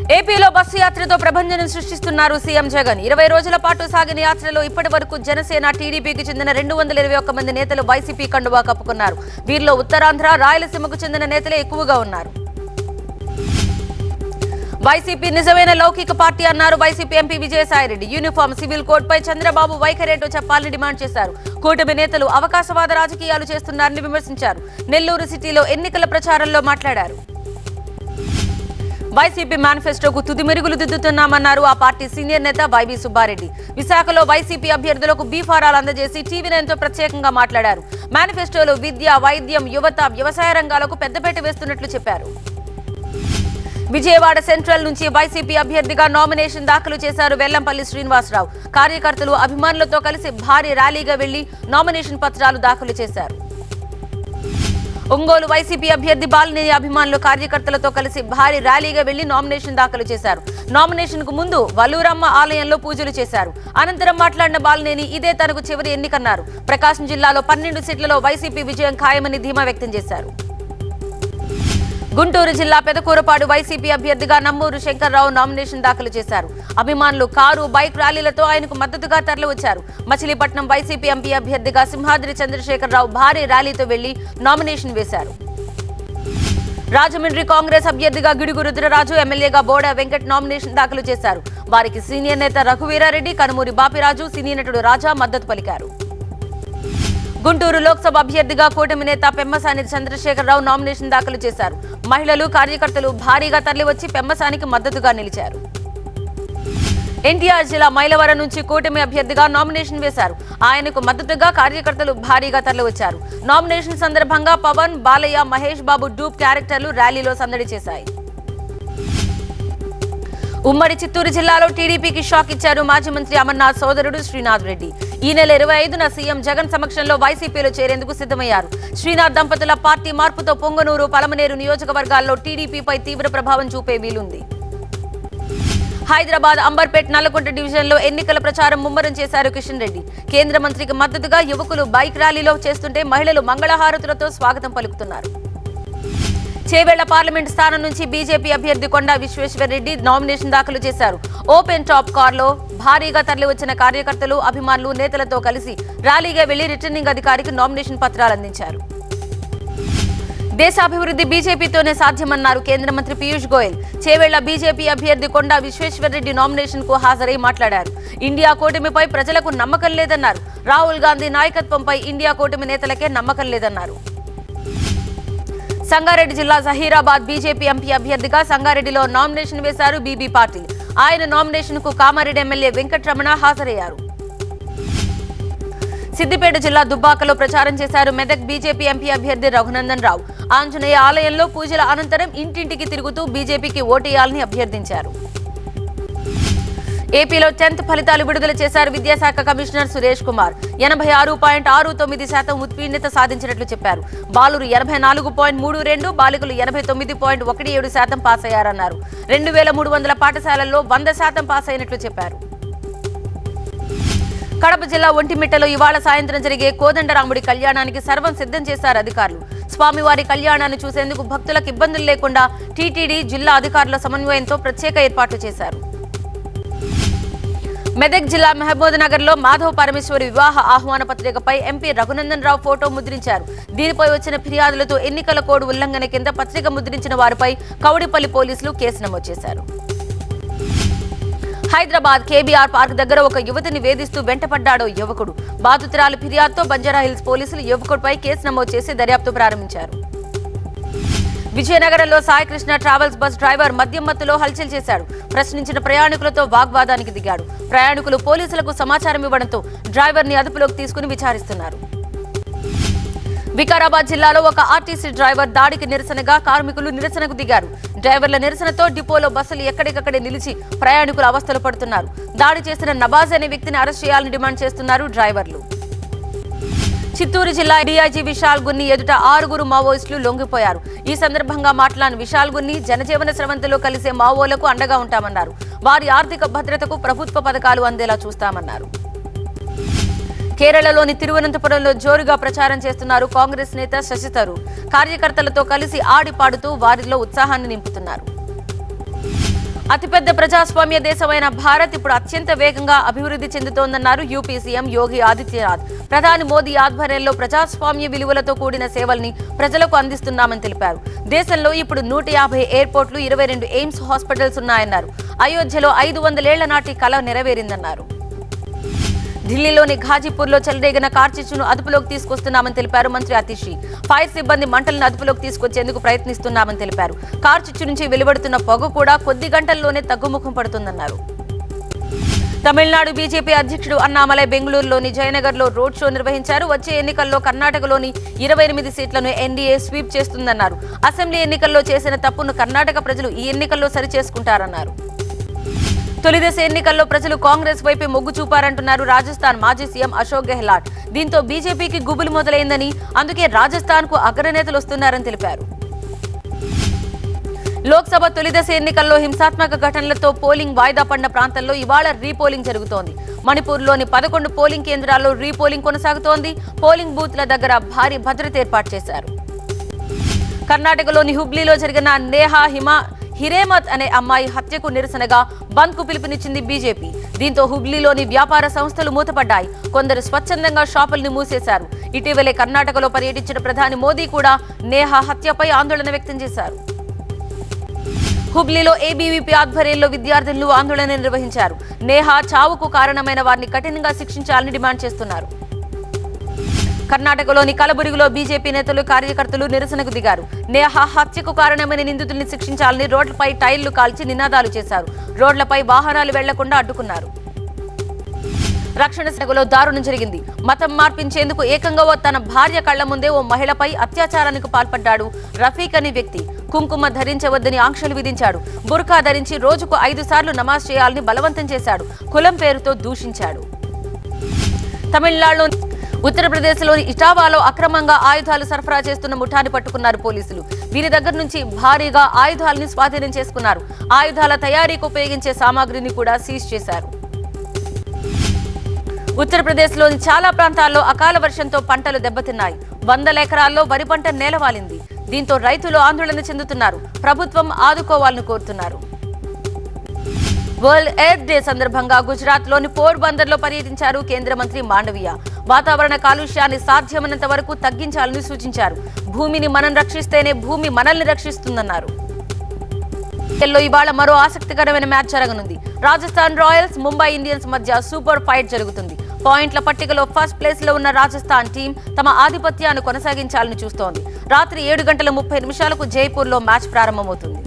ఏపీలో బస్సు యాత్రతో ప్రభంజనం సృష్టిస్తున్నారు సీఎం జగన్ ఇరవై రోజుల పాటు సాగిన యాత్రలో ఇప్పటి వరకు జనసేన టీడీపీకి చెందిన రెండు వందల ఇరవై ఒక్క మంది నేతలు వైసీపీ కండువా కప్పుకున్నారు వీరిలో ఉత్తరాంధ్ర రాయలసీమకు చెందిన నేతలే ఎక్కువగా ఉన్నారు వైసీపీ నిజమైన లౌకిక పార్టీ అన్నారు YCP MP Vijayasai Reddy uniform civil code పై చంద్రబాబు వైఖరేటో చెప్పాలని డిమాండ్ చేశారు కూటమి నేతలు అవకాశవాద రాజకీయాలు చేస్తున్నారని విమర్శించారు నెల్లూరు సిటీలో ఎన్నికల ప్రచారంలో మాట్లాడారు వైసీపీ మేనిఫెస్టోకు తుది మెరుగులు దిద్దుతున్నామన్నారు ఆ పార్టీ సీనియర్ నేత వైవి సుబ్బారెడ్డి విశాఖలో వైసీపీ అభ్యర్థులకు బీఫారాలు అందజేసి టీవీ నైన్తో ప్రత్యేకంగా మాట్లాడారు మేనిఫెస్టోలో విద్య వైద్యం యువత వ్యవసాయ రంగాలకు పెద్దపీట వేస్తున్నట్లు చెప్పారు విజయవాడ సెంట్రల్ నుంచి వైసీపీ అభ్యర్థిగా నామినేషన్ దాఖలు చేశారు వెల్లంపల్లి శ్రీనివాసరావు కార్యకర్తలు అభిమానులతో కలిసి భారీ ర్యాలీగా వెళ్లి నామినేషన్ పత్రాలు దాఖలు చేశారు ఒంగోలు వైసీపీ అభ్యర్థి బాలినేని అభిమానులు కార్యకర్తలతో కలిసి భారీ ర్యాలీగా వెళ్లి నామినేషన్ దాఖలు చేశారు నామినేషన్ కు ముందు వల్లూరమ్మ ఆలయంలో పూజలు చేశారు అనంతరం మాట్లాడిన బాలినేని ఇదే తనకు చివరి ఎన్నికన్నారు ప్రకాశం జిల్లాలో పన్నెండు సీట్లలో వైసీపీ విజయం ఖాయమని ధీమా వ్యక్తం చేశారు గుంటూరు జిల్లా పెదకూరపాడు వైసీపీ అభ్యర్థిగా నమ్మూరు శంకర్రావు నామినేషన్ దాఖలు చేశారు అభిమానులు కారు బైక్ ర్యాలీలతో ఆయనకు మద్దతుగా తరలివచ్చారు మచిలీపట్నం వైసీపీ ఎంపీ అభ్యర్థిగా సింహాద్రి చంద్రశేఖరరావు భారీ ర్యాలీతో వెళ్లి నామినేషన్ వేశారు రాజమండ్రి కాంగ్రెస్ అభ్యర్థిగా గిడుగు రుద్రరాజు ఎమ్మెల్యేగా బోడా వెంకట్ నామినేషన్ దాఖలు చేశారు వారికి సీనియర్ నేత రఘువీరారెడ్డి కనుమూరి బాపిరాజు సినీ నటుడు రాజా మద్దతు పలికారు గుంటూరు లోక్సభ అభ్యర్థిగా కూటమి నేత పెమ్మసాని చంద్రశేఖరరావు నామినేషన్ దాఖలు చేశారు మహిళలు కార్యకర్తలు భారీగా తరలివచ్చి పెమ్మసానికి మద్దతుగా నిలిచారు ఎన్టీఆర్ జిల్లా మైలవరం నుంచి కూటమి అభ్యర్థిగా నామినేషన్ వేశారు ఆయనకు మద్దతుగా కార్యకర్తలు భారీగా తరలివచ్చారు నామినేషన్ సందర్భంగా పవన్ బాలయ్య మహేష్ బాబు డూప్ క్యారెక్టర్లు ర్యాలీలో సందడి చేశాయి ఉమ్మడి చిత్తూరు జిల్లాలో టీడీపీకి షాక్ ఇచ్చారు మాజీ మంత్రి అమర్నాథ్ సోదరుడు శ్రీనాథ్ రెడ్డి ఈ నెల ఇరవై ఐదున సీఎం జగన్ సమక్షంలో వైసీపీలో చేరేందుకు సిద్ధమయ్యారు శ్రీనాథ్ దంపతుల పార్టీ మార్పుతో పొంగనూరు పలమనేరు నియోజకవర్గాల్లో టీడీపీపై తీవ్ర ప్రభావం చూపే వీలుంది హైదరాబాద్ అంబర్పేట్ నల్లకుంట డివిజన్లో ఎన్నికల ప్రచారం ముమ్మరం చేశారు కిషన్ రెడ్డి కేంద్ర మంత్రికి మద్దతుగా యువకులు బైక్ ర్యాలీలో చేస్తుంటే మహిళలు మంగళహారతులతో స్వాగతం పలుకుతున్నారు చేవేళ్ల పార్లమెంట్ స్థానం నుంచి బీజేపీ అభ్యర్థి కొండా విశ్వేశ్వరరెడ్డి నామినేషన్ దాఖలు చేశారు ఓపెన్ టాప్ కార్లో భారీగా తరలివచ్చిన కార్యకర్తలు అభిమానులు నేతలతో కలిసి ర్యాలీగా వెళ్లి రిటర్నింగ్ అధికారికి నామినేషన్ పత్రాలు అందించారు దేశాభివృద్ధి బీజేపీతోనే సాధ్యమన్నారు కేంద్ర మంత్రి పీయూష్ గోయల్ చేవేళ్ల బీజేపీ అభ్యర్థి కొండా విశ్వేశ్వరరెడ్డి నామినేషన్ కు హాజరై మాట్లాడారు ఇండియా కూటమిపై ప్రజలకు నమ్మకం లేదన్నారు రాహుల్ గాంధీ నాయకత్వంపై ఇండియా కూటమి నేతలకే నమ్మకం లేదన్నారు సంగారెడ్డి జిల్లా జహీరాబాద్ బీజేపీ ఎంపీ అభ్యర్థిగా సంగారెడ్డిలో నామినేషన్ వేశారు బీబీ పాటిల్ ఆయన నామినేషన్ కు కామారెడ్డి ఎమ్మెల్యే వెంకట్రమణ హాజరయ్యారు సిద్దిపేట జిల్లా దుబ్బాకలో ప్రచారం చేశారు మెదక్ బీజేపీ ఎంపీ అభ్యర్థి రఘునందన్ రావు ఆంజనేయ ఆలయంలో పూజల అనంతరం ఇంటింటికి తిరుగుతూ బీజేపీకి ఓటేయాలని అభ్యర్థించారు ఏపీలో టెన్త్ ఫలితాలు విడుదల చేశారు విద్యాశాఖ కమిషనర్ సురేష్ కుమార్ ఎనభై ఆరు పాయింట్ ఆరు తొమ్మిది శాతం ఉత్పీడిత సాధించినట్లు చెప్పారు బాలురు ఎనభై నాలుగు పాయింట్ మూడు రెండు బాలికలు ఎనభై తొమ్మిది పాయింట్ ఒకటి ఏడు శాతం పాస్ అయ్యారన్నారు రెండు వేల మూడు వందల పాఠశాలల్లో వంద శాతం పాస్ అయినట్లు చెప్పారు కడప జిల్లా ఒంటిమిట్టలో ఇవాళ సాయంత్రం జరిగే కోదండరాముడి కళ్యాణానికి సర్వం సిద్ధం చేశారు అధికారులు స్వామివారి కళ్యాణాన్ని చూసేందుకు భక్తులకు ఇబ్బందులు లేకుండా టీటీడీ జిల్లా అధికారుల సమన్వయంతో ప్రత్యేక ఏర్పాట్లు చేశారు మెదక్ జిల్లా మహబూద్ నగర్ లో మాధవ్ పరమేశ్వరి వివాహ ఆహ్వాన పత్రికపై ఎంపీ రఘునందన్ రావు ఫోటో ముద్రించారు దీనిపై వచ్చిన ఫిర్యాదులతో ఎన్నికల కోడ్ ఉల్లంఘన కింద పత్రిక ముద్రించిన వారిపై కౌడిపల్లి పోలీసులు కేసు నమోదు చేశారు హైదరాబాద్ కేబీఆర్ పార్క్ దగ్గర ఒక యువతిని వేధిస్తూ వెంటపడ్డాడో యువకుడు బాధితురాలు ఫిర్యాదుతో బంజారాహిల్స్ పోలీసులు యువకుడిపై కేసు నమోదు చేసి దర్యాప్తు ప్రారంభించారు విజయనగరంలో సాయికృష్ణ ట్రావెల్స్ బస్ డ్రైవర్ మద్యం మత్తులో హల్చల్ చేశాడు ప్రశ్నించిన ప్రయాణికులతో వాగ్వాదానికి దిగాడు ప్రయాణికులు పోలీసులకు సమాచారం ఇవ్వడంతో డ్రైవర్ ని అదుపులోకి తీసుకుని విచారిస్తున్నారు వికారాబాద్ జిల్లాలో ఒక ఆర్టీసీ డ్రైవర్ దాడికి నిరసనగా కార్మికులు నిరసనకు దిగారు డ్రైవర్ల నిరసనతో డిపోలో బస్సులు ఎక్కడికక్కడే నిలిచి ప్రయాణికులు అవస్థలు పడుతున్నారు దాడి చేసిన నవాజ్ అనే వ్యక్తిని అరెస్ట్ చేయాలని డిమాండ్ చేస్తున్నారు డ్రైవర్లు చిత్తూరు జిల్లా డీఐజీ విశాల్ గున్ని ఎదుట ఆరుగురు మావోయిస్టులు లొంగిపోయారు ఈ సందర్భంగా మాట్లాడిన విశాల్ గున్ని జనజీవన స్రవంతిలో కలిసే మావోలకు అండగా ఉంటామన్నారు వారి ఆర్థిక భద్రతకు ప్రభుత్వ పథకాలు అందేలా చూస్తామన్నారు కేరళలోని తిరువనంతపురంలో జోరుగా ప్రచారం చేస్తున్నారు కాంగ్రెస్ నేత శశి థరూర్ కార్యకర్తలతో కలిసి ఆడి పాడుతూ వారిలో ఉత్సాహాన్ని నింపుతున్నారు అతిపెద్ద ప్రజాస్వామ్య దేశమైన భారత్ ఇప్పుడు అత్యంత వేగంగా అభివృద్ధి చెందుతోందన్నారు యూపీ సీఎం యోగి ఆదిత్యనాథ్ ప్రధాని మోదీ ఆధ్వర్యంలో ప్రజాస్వామ్య విలువలతో కూడిన సేవల్ని ప్రజలకు అందిస్తున్నామని తెలిపారు దేశంలో ఇప్పుడు నూట యాభై ఎయిర్పోర్ట్లు ఇరవై రెండు ఎయిమ్స్ హాస్పిటల్స్ ఉన్నాయన్నారు అయోధ్యలో ఐదు వందలేళ్ల నాటి కళ నెరవేరిందన్నారు ఢిల్లీలోని ఘాజీపూర్లో చెలరేగిన కార్చిచ్చును అదుపులోకి తీసుకొస్తున్నామని తెలిపారు మంత్రి అతిషి ఫైర్ సిబ్బంది మంటలను అదుపులోకి తీసుకొచ్చేందుకు ప్రయత్నిస్తున్నామని తెలిపారు కార్చిచ్చు నుంచి వెలువడుతున్న పొగ కూడా కొద్ది గంటల్లోనే తగ్గుముఖం పడుతుందన్నారు తమిళనాడు బీజేపీ అధ్యక్షుడు అన్నామలై బెంగళూరులోని జయనగర్లో రోడ్ షో నిర్వహించారు వచ్చే ఎన్నికల్లో కర్ణాటకలోని ఇరవై ఎనిమిది సీట్లను ఎన్డీఏ స్వీప్ చేస్తుందన్నారు అసెంబ్లీ ఎన్నికల్లో చేసిన తప్పును కర్ణాటక ప్రజలు ఈ ఎన్నికల్లో సరిచేసుకుంటారన్నారు తొలిదశ ఎన్నికల్లో ప్రజలు కాంగ్రెస్ వైపే మొగ్గు చూపారంటున్నారు రాజస్థాన్ మాజీ సీఎం అశోక్ గెహ్లాట్ దీంతో బీజేపీకి గుబులు మొదలైందని అందుకే రాజస్థాన్ కు అగ్రనేతలు వస్తున్నారని తెలిపారు లోక్సభ తొలిదశ ఎన్నికల్లో హింసాత్మక ఘటనలతో పోలింగ్ వాయిదా పడిన ప్రాంతాల్లో ఇవాళ రీపోలింగ్ జరుగుతోంది మణిపూర్లోని పదకొండు పోలింగ్ కేంద్రాల్లో రీపోలింగ్ కొనసాగుతోంది పోలింగ్ బూత్ల దగ్గర భారీ భద్రత ఏర్పాటు చేశారు కర్ణాటకలోని హుబ్లీలో జరిగిన నేహా హిమా హిరేమత్ అనే అమ్మాయి హత్యకు నిరసనగా బంద్ కు పిలుపునిచ్చింది బీజేపీ దీంతో హుబ్లీలోని వ్యాపార సంస్థలు మూతపడ్డాయి కొందరు స్వచ్ఛందంగా షాపుల్ని మూసేశారు ఇటీవలే కర్ణాటకలో పర్యటించిన ప్రధాని మోదీ కూడా నేహా హత్యపై ఆందోళన వ్యక్తం చేశారు హుబ్లీలో ఏబీవీపీ ఆధ్వర్యంలో విద్యార్థులు ఆందోళన నిర్వహించారు నేహా చావుకు కారణమైన వారిని కఠినంగా శిక్షించాలని డిమాండ్ చేస్తున్నారు కర్ణాటకలోని కలబురిగిలో బీజేపీ నేతలు కార్యకర్తలు నిరసనకు దిగారు నేహా హత్యకు కారణమైన నిందితుల్ని శిక్షించాలని రోడ్లపై టైర్లు కాల్చి నినాదాలు చేశారు రోడ్లపై వాహనాలు వెళ్లకుండా అడ్డుకున్నారు రక్షణ శాఖలో దారుణం జరిగింది మతం మార్పించేందుకు ఏకంగా ఓ తన భార్య కళ్ల ముందే ఓ మహిళపై అత్యాచారానికి పాల్పడ్డాడు రఫీక్ అనే వ్యక్తి కుంకుమ ధరించవద్దని ఆంక్షలు విధించాడు బుర్ఖా ధరించి రోజుకు ఐదు సార్లు నమాజ్ చేయాలని బలవంతం చేశాడు కులం పేరుతో దూషించాడు తమిళనాడులో ఉత్తరప్రదేశ్లోని ఇటావాలో అక్రమంగా ఆయుధాలు సరఫరా చేస్తున్న ముఠాని పట్టుకున్నారు పోలీసులు వీరి దగ్గర నుంచి భారీగా ఆయుధాలని స్వాధీనం చేసుకున్నారు ఆయుధాల తయారీకి ఉపయోగించే సామాగ్రిని కూడా సీజ్ చేశారు ఉత్తరప్రదేశ్లోని చాలా ప్రాంతాల్లో అకాల వర్షంతో పంటలు దెబ్బతిన్నాయి వందల ఎకరాల్లో వరి పంట నేలవాలింది దీంతో రైతులు ఆందోళన చెందుతున్నారు ప్రభుత్వం ఆదుకోవాలని కోరుతున్నారు వరల్డ్ ఎర్త్ డే సందర్భంగా గుజరాత్ లోని పోర్ బందర్ లో పర్యటించారు కేంద్ర మంత్రి మాండవీయ వాతావరణ కాలుష్యాన్ని సాధ్యమైనంత వరకు తగ్గించాలని సూచించారు భూమిని మనం రక్షిస్తేనే భూమి మనల్ని రక్షిస్తుందన్నారు లో ఇవాళ మరో ఆసక్తికరమైన మ్యాచ్ జరగనుంది రాజస్థాన్ రాయల్స్ ముంబై ఇండియన్స్ మధ్య సూపర్ ఫైట్ జరుగుతుంది పాయింట్ల పట్టికలో ఫస్ట్ ప్లేస్ లో ఉన్న రాజస్థాన్ టీం తమ ఆధిపత్యాన్ని కొనసాగించాలని చూస్తోంది రాత్రి ఏడు గంటల ముప్పై నిమిషాలకు జైపూర్ లో మ్యాచ్ ప్రారంభమవుతుంది